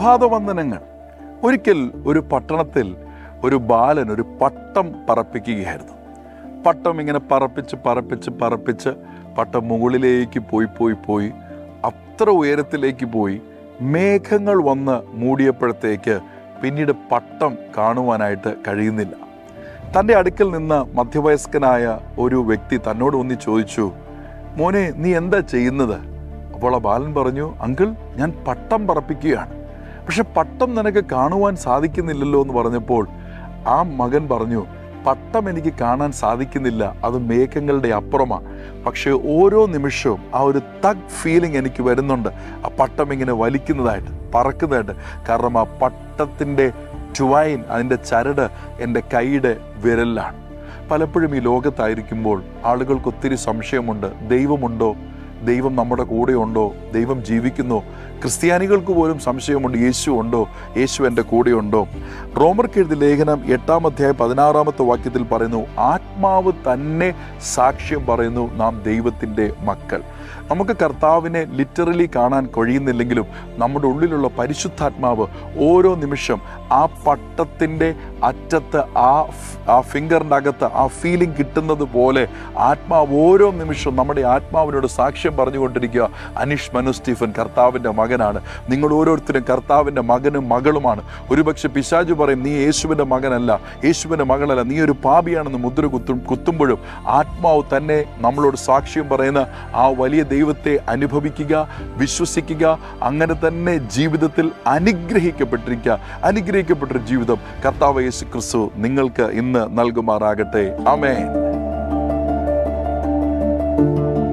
പ്രഭാതവന്ദനങ്ങൾ ഒരിക്കൽ ഒരു പട്ടണത്തിൽ ഒരു ബാലൻ ഒരു പട്ടം പറപ്പിക്കുകയായിരുന്നു പട്ടം ഇങ്ങനെ പറപ്പിച്ച് പറപ്പിച്ച് പറപ്പിച്ച് പട്ടം മുകളിലേക്ക് പോയി പോയി പോയി അത്ര ഉയരത്തിലേക്ക് പോയി മേഘങ്ങൾ വന്ന് മൂടിയപ്പോഴത്തേക്ക് പിന്നീട് പട്ടം കാണുവാനായിട്ട് കഴിയുന്നില്ല തൻ്റെ അടുക്കൽ നിന്ന് മധ്യവയസ്കനായ ഒരു വ്യക്തി തന്നോട് ഒന്ന് ചോദിച്ചു മോനെ നീ എന്താ ചെയ്യുന്നത് അപ്പോൾ ആ ബാലൻ പറഞ്ഞു അങ്കിൾ ഞാൻ പട്ടം പറപ്പിക്കുകയാണ് പക്ഷെ പട്ടം നിനക്ക് കാണുവാൻ സാധിക്കുന്നില്ലല്ലോ എന്ന് പറഞ്ഞപ്പോൾ ആ മകൻ പറഞ്ഞു പട്ടം എനിക്ക് കാണാൻ സാധിക്കുന്നില്ല അത് മേഘങ്ങളുടെ അപ്പുറമാണ് പക്ഷേ ഓരോ നിമിഷവും ആ ഒരു തഗ് ഫീലിംഗ് എനിക്ക് വരുന്നുണ്ട് ആ പട്ടം ഇങ്ങനെ വലിക്കുന്നതായിട്ട് പറക്കുന്നതായിട്ട് കാരണം ആ പട്ടത്തിൻ്റെ ട്വൈൻ അതിൻ്റെ ചരട് എൻ്റെ കൈയുടെ വിരലിലാണ് പലപ്പോഴും ഈ ലോകത്തായിരിക്കുമ്പോൾ ആളുകൾക്ക് ഒത്തിരി സംശയമുണ്ട് ദൈവമുണ്ടോ ദൈവം നമ്മുടെ കൂടെയുണ്ടോ ദൈവം ജീവിക്കുന്നോ ക്രിസ്ത്യാനികൾക്ക് പോലും സംശയമുണ്ട് യേശു ഉണ്ടോ യേശു എൻ്റെ കൂടെയുണ്ടോ റോമർക്ക് എഴുതിയ ലേഖനം എട്ടാം അധ്യായം പതിനാറാമത്തെ വാക്യത്തിൽ പറയുന്നു ആത്മാവ് തന്നെ സാക്ഷ്യം പറയുന്നു നാം ദൈവത്തിൻ്റെ മക്കൾ നമുക്ക് കർത്താവിനെ ലിറ്ററലി കാണാൻ കഴിയുന്നില്ലെങ്കിലും നമ്മുടെ ഉള്ളിലുള്ള പരിശുദ്ധാത്മാവ് ഓരോ നിമിഷം ആ പട്ടത്തിൻ്റെ അറ്റത്ത് ആ ഫ്- ആ ഫിംഗറിൻ്റെ അകത്ത് ആ ഫീലിംഗ് കിട്ടുന്നത് പോലെ ആത്മാവ് ഓരോ നിമിഷവും നമ്മുടെ ആത്മാവിനോട് സാക്ഷ്യം പറഞ്ഞുകൊണ്ടിരിക്കുക അനീഷ് മനു സ്റ്റീഫൻ കർത്താവിൻ്റെ മകനാണ് നിങ്ങൾ ഓരോരുത്തരും കർത്താവിൻ്റെ മകനും മകളുമാണ് ഒരുപക്ഷെ പിശാജു പറയും നീ യേശുവിൻ്റെ മകനല്ല യേശുവിൻ്റെ മകളല്ല നീ ഒരു പാപിയാണെന്ന് മുദ്ര കുത്തും കുത്തുമ്പോഴും ആത്മാവ് തന്നെ നമ്മളോട് സാക്ഷ്യം പറയുന്ന ആ വലിയ ദൈവത്തെ അനുഭവിക്കുക വിശ്വസിക്കുക അങ്ങനെ തന്നെ ജീവിതത്തിൽ അനുഗ്രഹിക്കപ്പെട്ടിരിക്കുക അനുഗ്രഹിക്കപ്പെട്ടൊരു ജീവിതം കർത്താവ് യേശു ക്രിസ്തു നിങ്ങൾക്ക് ഇന്ന് നൽകുമാറാകട്ടെ ആമേൻ